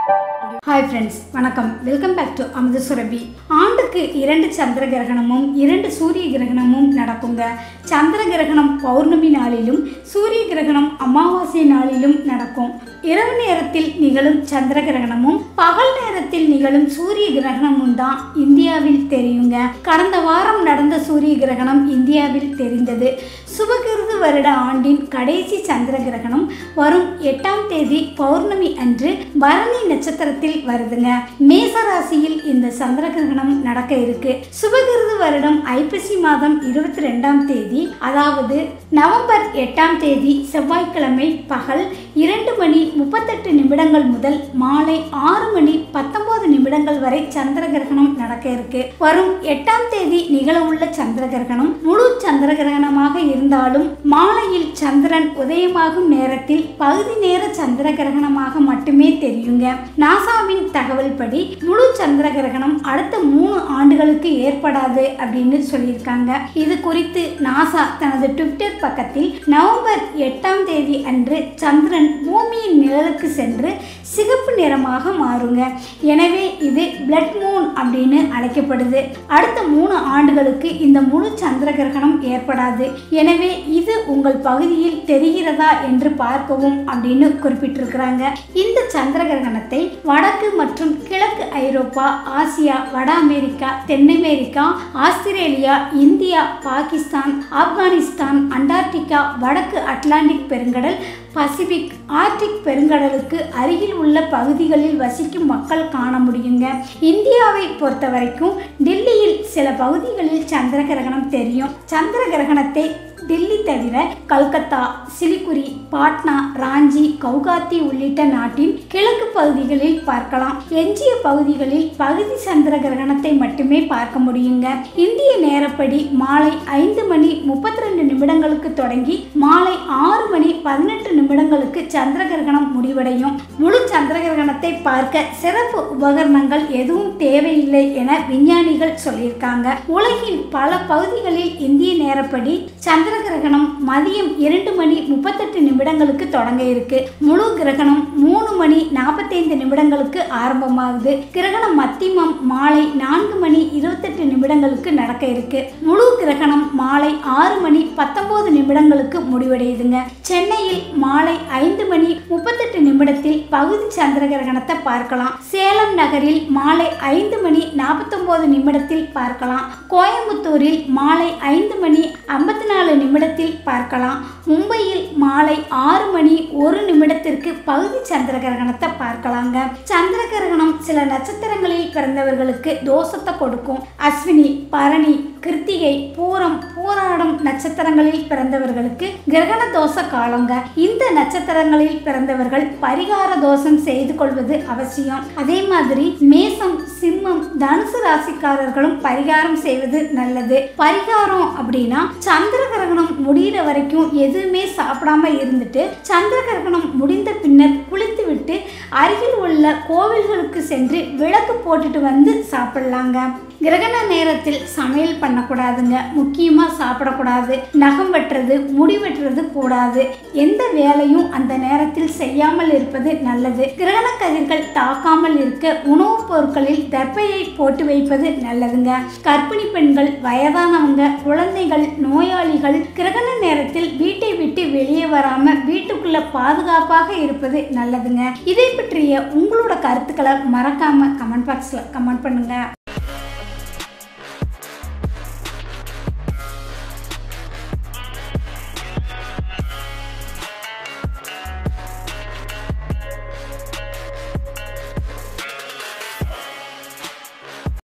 hi friends வணக்கம் welcome back to Amudha Surabhi ஆண்டுக்கு இரண்டு சந்திர கிரகணமும் இரண்டு சூரிய கிரகணமும் நடக்குங்க சந்திர கிரகணம் பௌர்ணமி நாளிலும் சூரிய கிரகணம் அமாவாசை நாளிலும் நடக்கும் இரவு நேரத்தில் நிகழும் சந்திர கிரகணமும் பகல் நேரத்தில் நிகழும் சூரிய கிரகணமும் தான் இந்தியாவில் தெரியுங்க கடந்த வாரம் நடந்த சூரிய கிரகணம் இந்தியாவில் தெரிந்தது சுபகிருது வருட ஆண்டின் கடைசி சந்திர கிரகணம் வரும் எட்டாம் தேதி பௌர்ணமி அன்று பரணி நட்சத்திரத்தில் வருதுங்க மேச ராசியில் இந்த சந்திர கிரகணம் நடக்க இருக்கு சுபகிருது வருடம் ஐப்பசி மாதம் இருபத்தி ரெண்டாம் தேதி அதாவது நவம்பர் எட்டாம் தேதி செவ்வாய்க்கிழமை பகல் இரண்டு மணி முப்பத்தெட்டு நிமிடங்கள் முதல் மாலை ஆறு மணி பத்தொன்பது நிமிடங்கள் வரை சந்திர கிரகணம் நடக்க இருக்கு வரும் எட்டாம் தேதி நிகழவுள்ள சந்திர கிரகணம் முழு சந்திர கிரகணமாக இருந்தாலும் மாலையில் சந்திரன் உதயமாகும் நேரத்தில் பகுதி நேர சந்திர கிரகணமாக மட்டுமே தெரியுங்க நாசாவின் தகவல் படி முழு சந்திர கிரகணம் அடுத்த மூணு ஆண்டுகளுக்கு ஏற்படாது அப்படின்னு சொல்லியிருக்காங்க இது குறித்து நாசா தனது ட்விட்டர் பக்கத்தில் நவம்பர் எட்டாம் தேதி அன்று சந்திரன் பூமியின் நிழலுக்கு சென்று சிகப்பு நிறமாக மாறுங்க எனவே இது பிளட் மூன் அப்படின்னு அழைக்கப்படுது அடுத்த மூணு ஆண்டுகளுக்கு இந்த முழு சந்திர கிரகணம் ஏற்படாது எனவே இது உங்கள் பகுதியில் தெரிகிறதா என்று பார்க்கவும் அப்படின்னு குறிப்பிட்டிருக்கிறாங்க இந்த சந்திர கிரகணத்தை வடக்கு மற்றும் கிழக்கு ஐரோப்பா ஆசியா வட அமெரிக்கா தென் America Australia India Pakistan Afghanistan Antarctica வடக்கு அட்லாண்டிக் பெருங்கடல் பசிபிக் ஆர்டிக் பெருங்கடலுக்கு அருகில் உள்ள பகுதிகளில் வசிக்கும் மக்கள் காண முடியுங்க இந்தியாவை பொறுத்த வரைக்கும் டெல்லியில் சில பகுதிகளில் சந்திர கிரகணம் தெரியும் சந்திர கிரகணத்தை டெல்லி தவிர கல்கத்தா சிலிகுரி பாட்னா ராஞ்சி கவுகாத்தி உள்ளிட்ட நாட்டின் கிழக்கு பகுதிகளில் பார்க்கலாம் எஞ்சிய பகுதிகளில் பகுதி சந்திர கிரகணத்தை மட்டுமே பார்க்க முடியுங்க இந்திய நேரப்படி மாலை ஐந்து மணி முப்பத்தி ரெண்டு நிமிடங்களுக்கு தொடங்கி மாலை ஆறு மணி பதினெட்டு நிமிடங்களுக்கு சந்திர கிரகணம் முடிவடையும் முழு சந்திர கிரகணத்தை பார்க்க சிறப்பு உபகரணங்கள் எதுவும் தேவையில்லை என விஞ்ஞானிகள் சொல்லியிருக்காங்க உலகின் பல பகுதிகளில் இந்திய நேரப்படி சந்திர கிரகணம் மதியம் இரண்டு மணி முப்பத்தெட்டு நிமிடங்களுக்கு தொடங்க இருக்கு முழு கிரகணம் மூணு மணி நாற்பத்தைந்து நிமிடங்களுக்கு ஆரம்பமாகுது கிரகணம் மத்தியமம் மாலை நான்கு மணி இருபத்தெட்டு நிமிடங்களுக்கு நடக்க இருக்கு முழு கிரகணம் மாலை ஆறு மணி பத்தொன்பது நிமிடங்களுக்கு முடிவடையுதுங்க சென்னையில் மாலை ஐந்து மணி முப்பத்தெட்டு நிமிடத்தில் பகுதி சந்திர கிரகணத்தை பார்க்கலாம் சேலம் நகரில் மாலை ஐந்து மணி நாற்பத்தொன்பது நிமிடத்தில் பார்க்கலாம் கோயம்புத்தூரில் மாலை ஐந்து மணி ஐம்பத்தி நாலு நிமிடத்தில் பார்க்கலாம் மும்பையில் மாலை ஆறு மணி ஒரு நிமிடத்திற்கு பகுதி சந்திர கிரகணத்தை பார்க்கலாங்க சந்திர கிரகணம் சில நட்சத்திரங்களில் பிறந்தவர்களுக்கு தோஷத்தை கொடுக்கும் அஸ்வினி பரணி கிருத்திகை பூரம் பூராடம் நட்சத்திரங்களில் பிறந்தவர்களுக்கு கிரகண தோஷ காலங்க இந்த நட்சத்திரங்களில் பிறந்தவர்கள் பரிகார தோஷம் செய்து கொள்வது அவசியம் அதே மாதிரி மேசம் சிம்மம் தனுசு ராசிக்காரர்களும் பரிகாரம் செய்வது நல்லது பரிகாரம் அப்படின்னா சந்திர கிரகணம் முடிகிற வரைக்கும் எதுவுமே சாப்பிடாம இருந்துட்டு சந்திர கிரகணம் முடிந்த பின்னர் குளித்து விட்டு அருகில் உள்ள கோவில்களுக்கு சென்று விளக்கு போட்டுட்டு வந்து சாப்பிடலாங்க கிரகண நேரத்தில் சமையல் பண்ணக்கூடாதுங்க முக்கியமாக சாப்பிடக்கூடாது நகம் வெட்டுறது முடி வெட்டுறது கூடாது எந்த வேலையும் அந்த நேரத்தில் செய்யாமல் இருப்பது நல்லது கிரகண கதிர்கள் தாக்காமல் இருக்க உணவுப் பொருட்களில் தர்ப்பையை போட்டு வைப்பது நல்லதுங்க கர்ப்பிணி பெண்கள் வயதானவங்க குழந்தைகள் நோயாளிகள் கிரகண நேரத்தில் வீட்டை விட்டு வெளியே வராம வீட்டுக்குள்ள பாதுகாப்பாக இருப்பது நல்லதுங்க இதை பற்றிய உங்களோட கருத்துக்களை மறக்காம கமெண்ட் பாக்ஸ்ல கமெண்ட் பண்ணுங்க